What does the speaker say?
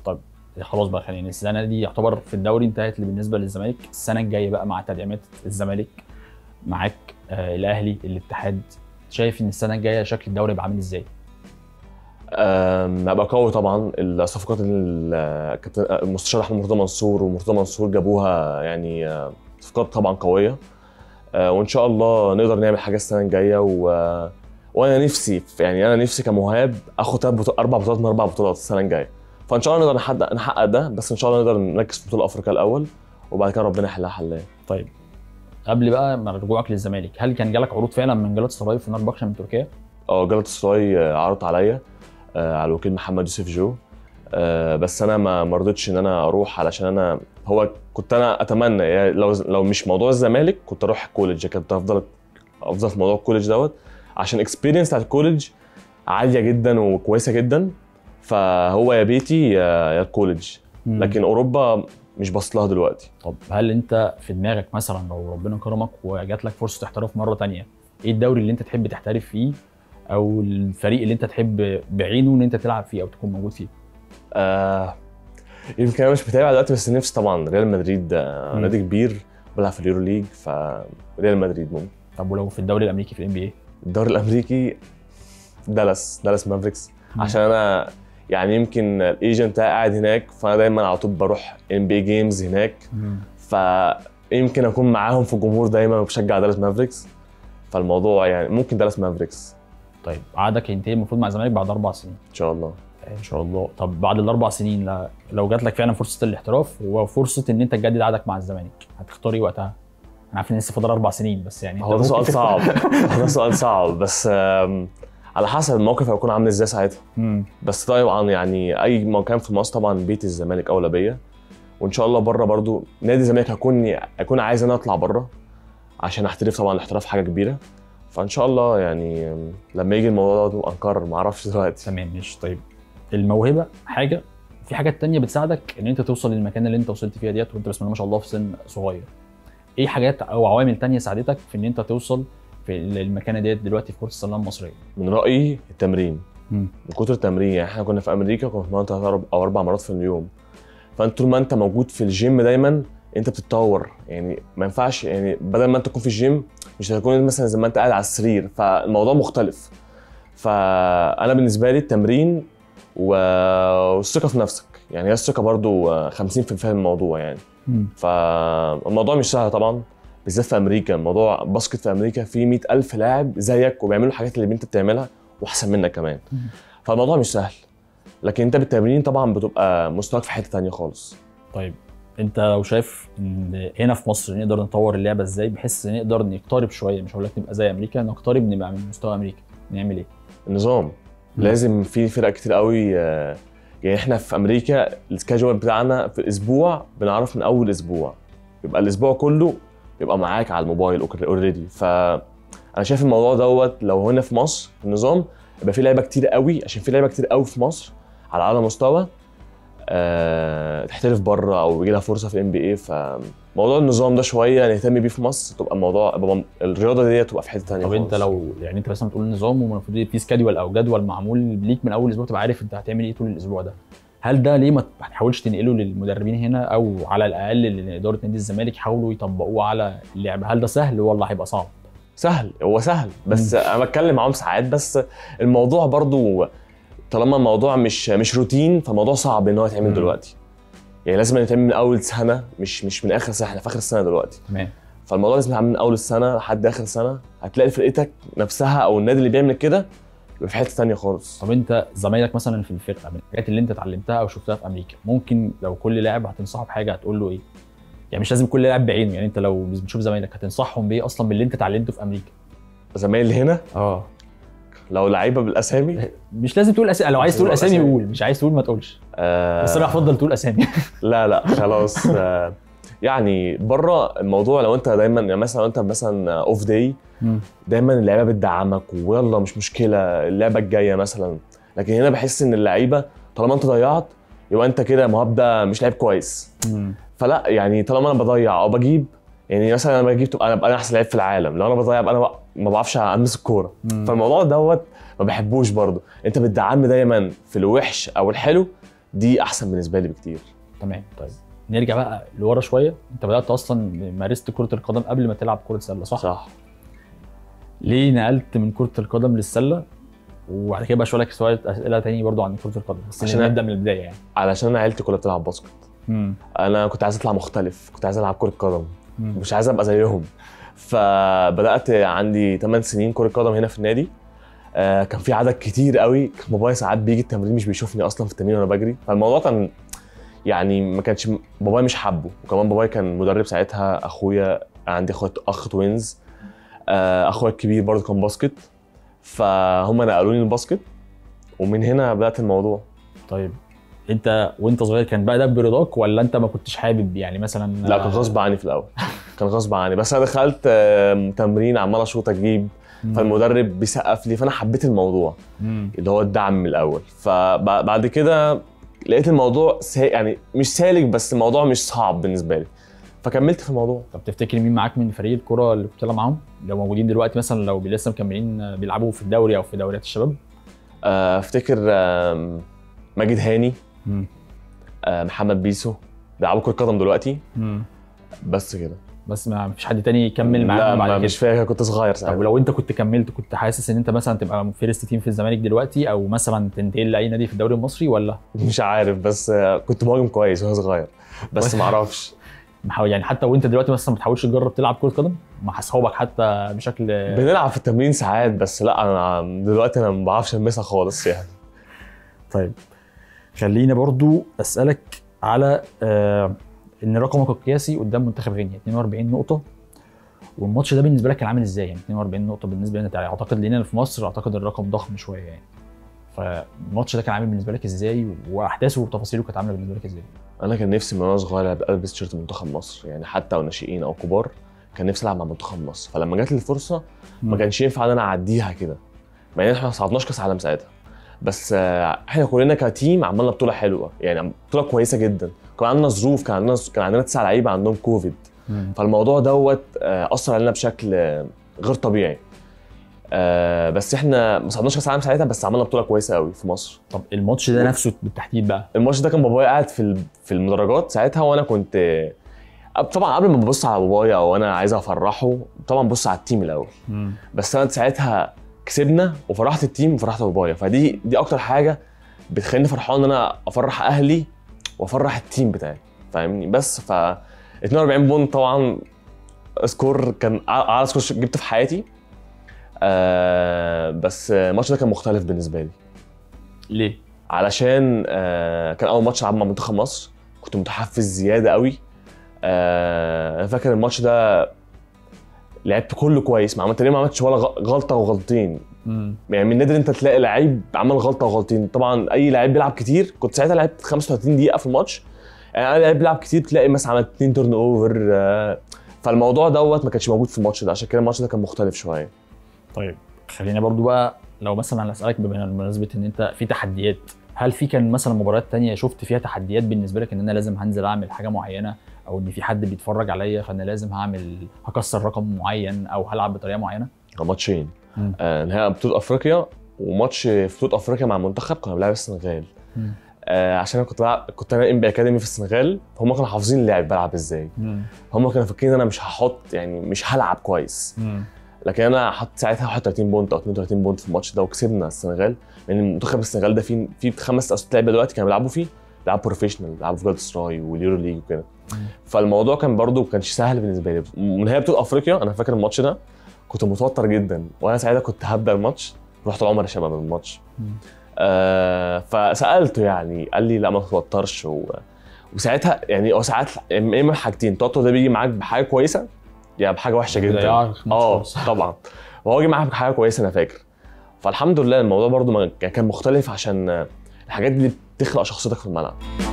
طب خلاص بقى خلينا السنه دي يعتبر في الدوري انتهت بالنسبه للزمالك السنه الجايه بقى مع تدعيمات الزمالك معاك آه الاهلي الاتحاد شايف ان السنه الجايه شكل الدوري يبقى عامل ازاي؟ أم، هبقى قوي طبعا الصفقات اللي الكابتن المستشار احمد مرتضى منصور ومرتضى منصور جابوها يعني آه، صفقات طبعا قويه آه، وان شاء الله نقدر نعمل حاجه السنه الجايه و... وانا نفسي يعني انا نفسي كمهاب اخد تلات بطو... اربع بطولات من اربع بطولات السنه الجايه فان شاء الله نقدر نحقق نحقق ده بس ان شاء الله نقدر نركز في بطوله افريقيا الاول وبعد كده ربنا يحلها حلال طيب قبل بقى ما رجوعك للزمالك هل كان جالك عروض فعلا من جلطة سراي في نار من تركيا؟ اه جلطة سراي آه، عرض عليا آه، على الوكيل محمد يوسف جو آه، بس انا ما ما رضيتش ان انا اروح علشان انا هو كنت انا اتمنى يعني لو لو مش موضوع الزمالك كنت اروح الكوليدج كنت افضل افضل في موضوع الكوليدج دوت عشان الاكسبيرينس بتاعت الكوليدج عاليه جدا وكويسه جدا فهو يا بيتي يا يا الكوليدج لكن اوروبا مش باص لها دلوقتي طب هل انت في دماغك مثلا لو ربنا كرمك وجات لك فرصه احتراف مره تانية ايه الدوري اللي انت تحب تحترف فيه او الفريق اللي انت تحب بعينه ان انت تلعب فيه او تكون موجود فيه آه يمكن انا مش متابع دلوقتي بس نفسي طبعا ريال مدريد آه مم. نادي كبير بيلعب في اليورو ليج فريال مدريد ممكن طب ولو في الدوري الامريكي في الام بي اي الدوري الامريكي دالاس دالاس مافريكس عشان انا يعني يمكن الايجنت بتاعي قاعد هناك فانا دايما على طول بروح ام بي جيمز هناك فيمكن اكون معاهم في الجمهور دايما وبشجع دالاس مافريكس فالموضوع يعني ممكن دالاس مافريكس طيب عقدك ينتهي المفروض مع الزمالك بعد اربع سنين ان شاء الله ان شاء الله طب بعد الاربع سنين لا- لو جات لك فعلا فرصه الاحتراف وفرصه ان انت تجدد عقدك مع الزمالك هتختار ايه وقتها؟ انا عارف ان لسه فاضل اربع سنين بس يعني هو أنت ده ممكن سؤال تختار- صعب هو ده سؤال صعب بس آم، على حسب الموقف هيكون عامل ازاي ساعتها مم. بس طبعا يعني اي مكان في مصر طبعا بيت الزمالك اولى بيا وان شاء الله بره برضو نادي الزمالك هكون هكون عايز انا اطلع بره عشان احترف طبعا الاحتراف حاجه كبيره فان شاء الله يعني لما يجي الموضوع ده انقرر ما اعرفش دلوقتي تمام ماشي طيب الموهبه حاجه في حاجات تانية بتساعدك ان انت توصل للمكان اللي انت وصلت فيها ديت وانت بسم الله ما شاء الله في سن صغير ايه حاجات او عوامل تانية ساعدتك في ان انت توصل في المكانه ديت دلوقتي في كره السله المصريه من رايي التمرين مم. من كتر التمرين يعني احنا كنا في امريكا كنا بنتمرن ثلاث او اربع مرات في اليوم فانت طول ما انت موجود في الجيم دايما انت بتتطور يعني ما ينفعش يعني بدل ما انت تكون في الجيم مش هتكون مثلا زي ما انت قاعد على السرير فالموضوع مختلف فانا بالنسبه لي التمرين و- والثقه في نفسك يعني هي الثقه برضو آه، 50% في الموضوع يعني مم. فالموضوع مش سهل طبعا بالذات في امريكا الموضوع باسكت في امريكا في 100000 ألف لاعب زيك وبيعملوا الحاجات اللي انت بتعملها واحسن منك كمان مم. فالموضوع مش سهل لكن انت بالتمرين طبعا بتبقى مستواك في حته تانية خالص طيب انت لو شايف ان هنا في مصر نقدر نطور اللعبه ازاي بحيث نقدر نقترب شويه مش هقول لك نبقى زي امريكا نقترب نبقى من مستوى امريكا نعمل ايه؟ النظام مم. لازم في فرق كتير قوي آه، يعني احنا في امريكا السكاجوال بتاعنا في الاسبوع بنعرف من اول اسبوع يبقى الاسبوع كله يبقى معاك على الموبايل اوريدي ف انا شايف الموضوع دوت لو هنا في مصر النظام يبقى في لعيبه كتير قوي عشان في لعيبه كتير قوي في مصر على اعلى مستوى أه تحترف بره او يجي لها فرصه في الام بي اي فموضوع النظام ده شويه نهتم بيه في مصر تبقى الموضوع يبقى الرياضه دي تبقى في حته ثانيه طب انت لو يعني انت مثلا بتقول نظام ومفروض في سكادول او جدول معمول ليك من اول اسبوع تبقى عارف انت هتعمل ايه طول الاسبوع ده هل ده ليه ما تحاولش تنقله للمدربين هنا او على الاقل لاداره نادي الزمالك يحاولوا يطبقوه على اللعبه هل ده سهل ولا هيبقى صعب؟ سهل هو سهل بس انا بتكلم معاهم ساعات بس الموضوع برضو طالما الموضوع مش مش روتين فالموضوع صعب ان هو يتعمل مم. دلوقتي يعني لازم يتعمل من اول سنه مش مش من اخر سنه احنا في اخر السنه دلوقتي تمام فالموضوع لازم يتعمل من اول السنه لحد اخر السنه هتلاقي فرقتك نفسها او النادي اللي بيعمل كده يبقى في حته ثانيه خالص طب انت زمايلك مثلا في الفرقه من الحاجات اللي انت اتعلمتها او شفتها في امريكا ممكن لو كل لاعب هتنصحه بحاجه هتقول له ايه؟ يعني مش لازم كل لاعب بعينه يعني انت لو بتشوف زمايلك هتنصحهم بايه اصلا باللي انت اتعلمته في امريكا؟ زمايلي هنا اه لو لعيبه بالاسامي مش لازم تقول اسامي لو عايز تقول تقول اسامي أسامي. قول مش عايز تقول ما تقولش آه بس انا هفضل تقول اسامي لا لا خلاص آه يعني بره الموضوع لو انت دايما يعني مثلا لو انت مثلا اوف داي دايما اللعيبه بتدعمك ويلا مش مشكله اللعبه الجايه مثلا لكن هنا بحس ان اللعيبه طالما انت ضيعت يبقى انت كده مهاب ده مش لعيب كويس فلا يعني طالما انا بضيع او بجيب يعني مثلا انا بجيب تبقى انا انا احسن لعيب في العالم لو انا بضيع يبقى انا ما بعرفش امس الكوره فالموضوع دوت ما بحبوش برضه انت بتدعمني دايما في الوحش او الحلو دي احسن بالنسبه لي بكتير تمام طيب نرجع بقى لورا شويه انت بدات اصلا مارست كره القدم قبل ما تلعب كره سله صح؟ صح ليه نقلت من كره القدم للسله وبعد كده بقى شويه لك شويه اسئله تاني برضو عن كره القدم بس عشان عشان أنا- نبدا من البدايه يعني علشان انا عيلتي كلها بتلعب باسكت امم انا كنت عايز اطلع مختلف كنت عايز العب كره قدم مش عايز ابقى زيهم فبدات عندي 8 سنين كره قدم هنا في النادي آه، كان في عدد كتير قوي كان بابايا ساعات بيجي التمرين مش بيشوفني اصلا في التمرين وانا بجري فالموضوع كان يعني ما كانش بابايا مش حابه وكمان بابايا كان مدرب ساعتها اخويا عندي اخويا اخ توينز آه، اخويا الكبير برضه كان باسكت فهم نقلوني الباسكت ومن هنا بدات الموضوع طيب انت وانت صغير كان بقى ده برضاك ولا انت ما كنتش حابب يعني مثلا لا كان غصب عني في الاول كان غصب عني بس انا دخلت آه، تمرين عمال اشوط اجيب مم. فالمدرب بيسقف لي فانا حبيت الموضوع مم. اللي هو الدعم من الاول فبعد كده لقيت الموضوع سا... يعني مش سالك بس الموضوع مش صعب بالنسبه لي فكملت في الموضوع طب تفتكر مين معاك من فريق الكرة اللي كنت بتلعب معاهم؟ لو موجودين دلوقتي مثلا لو لسه مكملين بيلعبوا في الدوري او في دوريات الشباب؟ آه، افتكر آم، ماجد هاني آه، محمد بيسو بيلعبوا كره قدم دلوقتي بس كده بس ما فيش حد تاني يكمل لا معاهم ما بعد كده مش فاكر كنت صغير طب ساعتها ولو انت كنت كملت كنت حاسس ان انت مثلا تبقى فيرست تيم في الزمالك دلوقتي او مثلا تنتقل لاي نادي في الدوري المصري ولا مش عارف بس آه، كنت مهاجم كويس وانا صغير بس ما اعرفش محاول يعني حتى وانت دلوقتي مثلا ما بتحاولش تجرب تلعب كرة قدم مع اصحابك حتى بشكل بنلعب في التمرين ساعات بس لا انا دلوقتي انا ما بعرفش المسها خالص يعني طيب خليني برضو اسالك على آه ان رقمك القياسي قدام منتخب غينيا 42 نقطه والماتش ده بالنسبه لك كان عامل ازاي يعني 42 نقطه بالنسبه لنا يعني اعتقد لينا في مصر اعتقد الرقم ضخم شويه يعني فالماتش ده كان عامل بالنسبه لك ازاي واحداثه وتفاصيله كانت عامله بالنسبه لك ازاي انا كان نفسي من وانا صغير ابقى البس تيشيرت منتخب مصر يعني حتى او ناشئين او كبار كان نفسي العب مع منتخب مصر فلما جات لي الفرصه ما كانش ينفع ان انا اعديها كده مع ان احنا ما صعدناش كاس عالم ساعتها بس آه، احنا كلنا كتيم عملنا بطوله حلوه يعني بطوله كويسه جدا كان عندنا ظروف كان عندنا كان عندنا تسع لعيبه عندهم كوفيد مم. فالموضوع دوت آه، اثر علينا بشكل آه، غير طبيعي آه، بس احنا ما صعدناش كاس عالم ساعتها بس عملنا بطوله كويسه قوي في مصر طب الماتش ده نفسه بالتحديد بقى الماتش ده كان بابايا قاعد في ال- في المدرجات ساعتها وانا كنت آه، طبعا قبل ما ببص على بابايا او انا عايز افرحه طبعا ببص على التيم الاول بس انا ساعتها كسبنا وفرحت التيم وفرحت بابايا فدي دي اكتر حاجه بتخليني فرحان ان انا افرح اهلي وافرح التيم بتاعي فاهمني بس ف 42 بونت طبعا سكور كان أع- اعلى سكور جبته في حياتي آه بس الماتش ده كان مختلف بالنسبه لي ليه؟ علشان آه كان اول ماتش العب مع منتخب مصر كنت متحفز زياده قوي آه انا فاكر الماتش ده لعبت كله كويس ما عملت تقريبا ما عملتش ولا غ- غلطه وغلطين مم. يعني من النادر انت تلاقي لعيب عمل غلطه وغلطين طبعا اي لعيب بيلعب كتير كنت ساعتها لعبت 35 دقيقه في الماتش يعني اي لعيب بيلعب كتير تلاقي مثلا عمل 2 تورن اوفر آه فالموضوع دوت ما كانش موجود في الماتش ده عشان كده الماتش ده كان مختلف شويه طيب خلينا برضو بقى لو مثلا اسالك بمناسبه ان انت في تحديات هل في كان مثلا مباريات تانية شفت فيها تحديات بالنسبه لك ان انا لازم هنزل اعمل حاجه معينه او ان في حد بيتفرج عليا فانا لازم هعمل هكسر رقم معين او هلعب بطريقه معينه كان ماتشين مم. آه نهائي بطوله افريقيا وماتش في بطوله افريقيا مع المنتخب كنا بنلعب السنغال مم. آه عشان انا كنت بلعب كنت انا ام بي اكاديمي في السنغال هم كانوا حافظين اللعب بلعب ازاي مم. هم كانوا فاكرين ان انا مش هحط يعني مش هلعب كويس مم. لكن انا حط ساعتها 31 بونت او 32 بونت في الماتش ده وكسبنا السنغال لان منتخب السنغال ده فيه في خمس اساس لعيبه دلوقتي كانوا بيلعبوا فيه بيلعبوا بروفيشنال بيلعبوا في جالت سراي واليورو ليج وكده مم. فالموضوع كان برضو ما كانش سهل بالنسبه لي من نهايه بطوله افريقيا انا فاكر الماتش ده كنت متوتر جدا وانا ساعتها كنت هبدا الماتش رحت لعمر شباب الماتش مم. آه فسالته يعني قال لي لا ما تتوترش و... وساعتها يعني هو ساعات اما إما حاجتين التوتر ده بيجي معاك بحاجه كويسه يا بحاجه وحشه جدا بيضيعك الماتش اه خالص. طبعا وهو جه معايا بحاجه كويسه انا فاكر فالحمد لله الموضوع برضو ما- كان مختلف عشان الحاجات دي بتخلق شخصيتك في الملعب